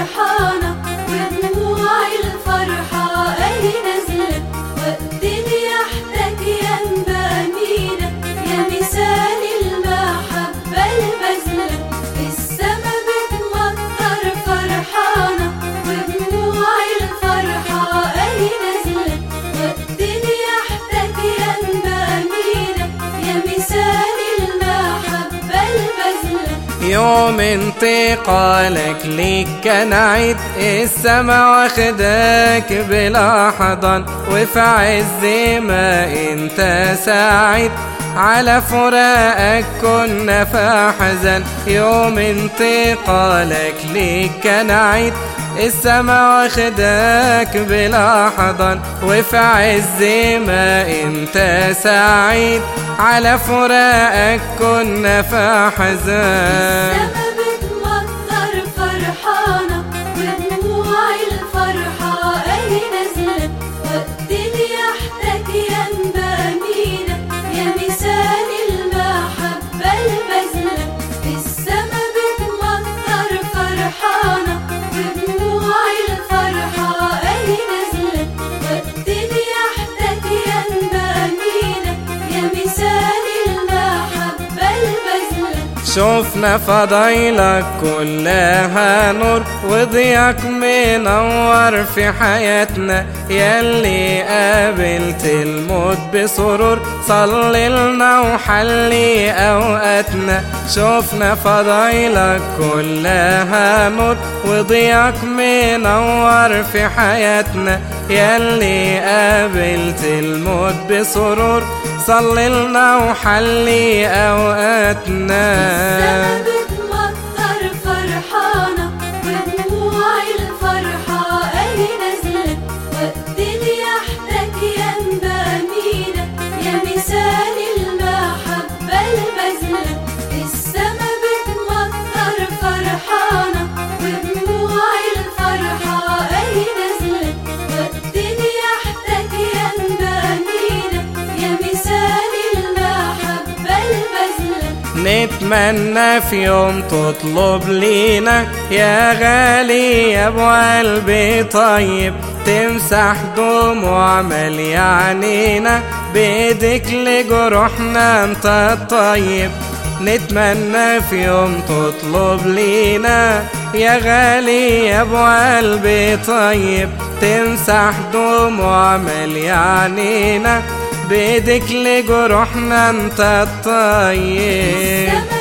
فرحانة ودموع الفرحة أهي نزلت وقت يحتاج ينبع مينا يا مثال المحبة البذلة السما بتمطر فرحانة ودموع الفرحة أهي نزلت وقت يحتاج ينبع مينا يا مثال المحبة البذلة يوم انتقالك ليك كان عيد السما واخداك بلا حضن وفي عز ما انت سعيد على فراقك كنا في حزن يوم انتقالك ليك كان عيد السما واخداك بلا حضن وفي عز ما انت سعيد على فراقك كنا في حزن السما بتمطر فرحانة ودموع الفرحة أهي نزلت وقت يحتاج ينبع مينا يا مثال المحبة البذلة السما بتمطر فرحانة ودموع الفرحة أهي نزلت وقت يحتاج ينبع مينا يا مثال المحبة البذلة شوفنا فضايلك كلها نور وضياك منور في حياتنا ياللي قابلت الموت بسرور صلي لنا وحلي اوقاتنا شوفنا فضايلك كلها نور وضياك منور في حياتنا ياللي قابلت الموت بسرور صلي لنا وحلي اوقاتنا السما بتمطر فرحانة ودموع الفرحة أهي نزلت وقت يحتاج ينبع مينا يا مثال المحبة البذلة السما بتمطر فرحانة ودموع الفرحة أهي نزلت وقت يحتاج ينبع مينا يا مثال المحبة البذلة نتمنى في يوم تطلب لينا يا غالي يا ابو قلبي طيب تمسح دموع مليانينا بايدك لجروحنا انت الطيب نتمنى في يوم تطلب لينا يا غالي يا ابو قلبي طيب تمسح دموع مليانينا بايدك لجروحنا انت الطيب السما